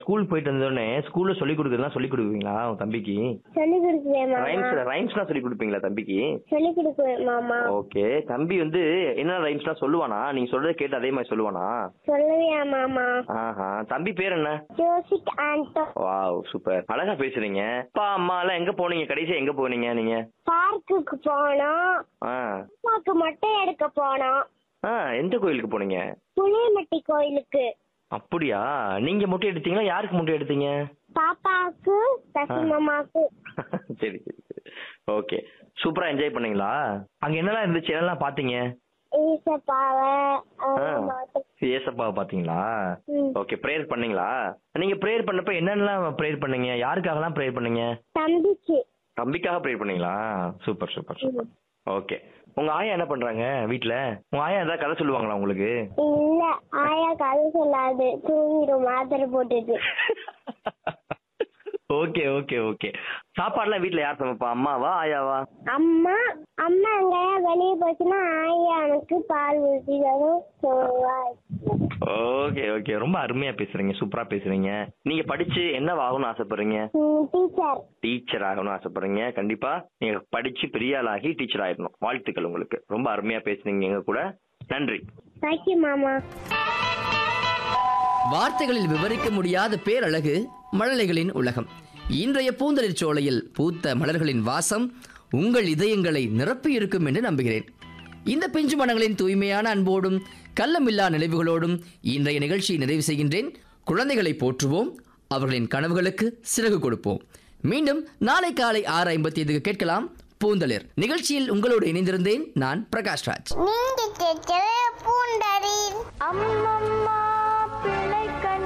School போயிட்டு வந்தோடனே ஸ்கூல்ல சொல்லி கொடுக்கறதுலாம் சொல்லி கொடுப்பீங்களா உன் தம்பிக்கு சொல்லி கொடுக்குவேன் மாமா ரைம்ஸ் ரைம்ஸ்லாம் சொல்லி கொடுப்பீங்களா தம்பிக்கு சொல்லி கொடுக்குவேன் மாமா ஓகே தம்பி வந்து என்ன ரைம்ஸ்லாம் சொல்லுவானா நீங்க சொல்றதை கேட்டு அதே மாதிரி சொல்லுவானா சொல்லுவியா மாமா ஆஹா தம்பி பேர் என்ன ஜோசிக் ஆண்டோ வாவ் சூப்பர் அழகா பேசுறீங்க அப்பா அம்மா எல்லாம் எங்க போனீங்க கடைசியா எங்க போனீங்க நீங்க பார்க்குக்கு போனோம் ஆ அப்பாவுக்கு மொட்டை எடுக்க போனோம் ஆ எந்த கோயிலுக்கு போனீங்க புளியமட்டி கோயிலுக்கு அப்படியா நீங்க முட்டை எடுத்தீங்களா யாருக்கு முட்டை எடுத்தீங்க பாப்பாவுக்கு சசிமாமாக்கு சரி சரி சரி ஓகே சூப்பரா என்ஜாய் பண்ணீங்களா அங்க என்னெல்லாம் இருந்துச்சு என்னெல்லாம் பாத்தீங்க ஈசப்பாவை ஆ. பார்த்தோம். ஏசப்பாவை பாத்தீங்களா ம். ஓகே ப்ரேயர் பண்ணீங்களா நீங்க ப்ரேயர் பண்ணப்ப என்னென்னலாம் ப்ரேயர் பண்ணீங்க யாருக்காகலாம் ப்ரேயர் பண்ணீங்க தம்பிக்கு தம்பிக்காக ப்ரேயர் பண்ணீங்களா சூப்பர் சூப்பர் சூப்பர் ஓகே உங்க ஆயா என்ன பண்றாங்க வீட்ல உங்க ஆயா ஏதாவது கதை சொல்லுவாங்களா உங்களுக்கு இல்ல ஆயா கதை சொல்லாது தூங்கிடும் மாத்திரை போட்டுட்டு ஓகே ஓகே ஓகே சாப்பாடுலாம் வீட்ல யார் சமைப்பா அம்மாவா ஆயாவா அம்மா அம்மா எங்கயா வெளியே போச்சுன்னா ஆயா எனக்கு பால் ஊற்றி தரும் சோவா ஓகே ஓகே ரொம்ப அருமையா பேசுறீங்க சூப்பரா பேசுறீங்க நீங்க படிச்சு என்ன ஆகணும்னு ஆசைப்படுறீங்க டீச்சர் டீச்சர் ஆகணும்னு ஆசைப்படுறீங்க கண்டிப்பா நீங்க படிச்சு பெரிய ஆளாகி டீச்சர் ஆயிடணும் வாழ்த்துக்கள் உங்களுக்கு ரொம்ப அருமையா பேசுனீங்க எங்க கூட நன்றி தேங்க்யூ மாமா வார்த்தைகளில் விவரிக்க முடியாத பேரழகு மழலைகளின் உலகம் இன்றைய பூந்தளிர் சோலையில் பூத்த மலர்களின் வாசம் உங்கள் இதயங்களை நிரப்பியிருக்கும் என்று நம்புகிறேன் இந்த பிஞ்சு மனங்களின் தூய்மையான அன்போடும் கள்ளமில்லா நினைவுகளோடும் இன்றைய நிகழ்ச்சியை நிறைவு செய்கின்றேன் குழந்தைகளை போற்றுவோம் அவர்களின் கனவுகளுக்கு சிறகு கொடுப்போம் மீண்டும் நாளை காலை ஆறு ஐம்பத்தி ஐந்துக்கு கேட்கலாம் பூந்தளிர் நிகழ்ச்சியில் உங்களோடு இணைந்திருந்தேன் நான் பிரகாஷ் ராஜ் நீங்க கேட்கிற பூண்டரின் அம்மம்மா பிள்ளை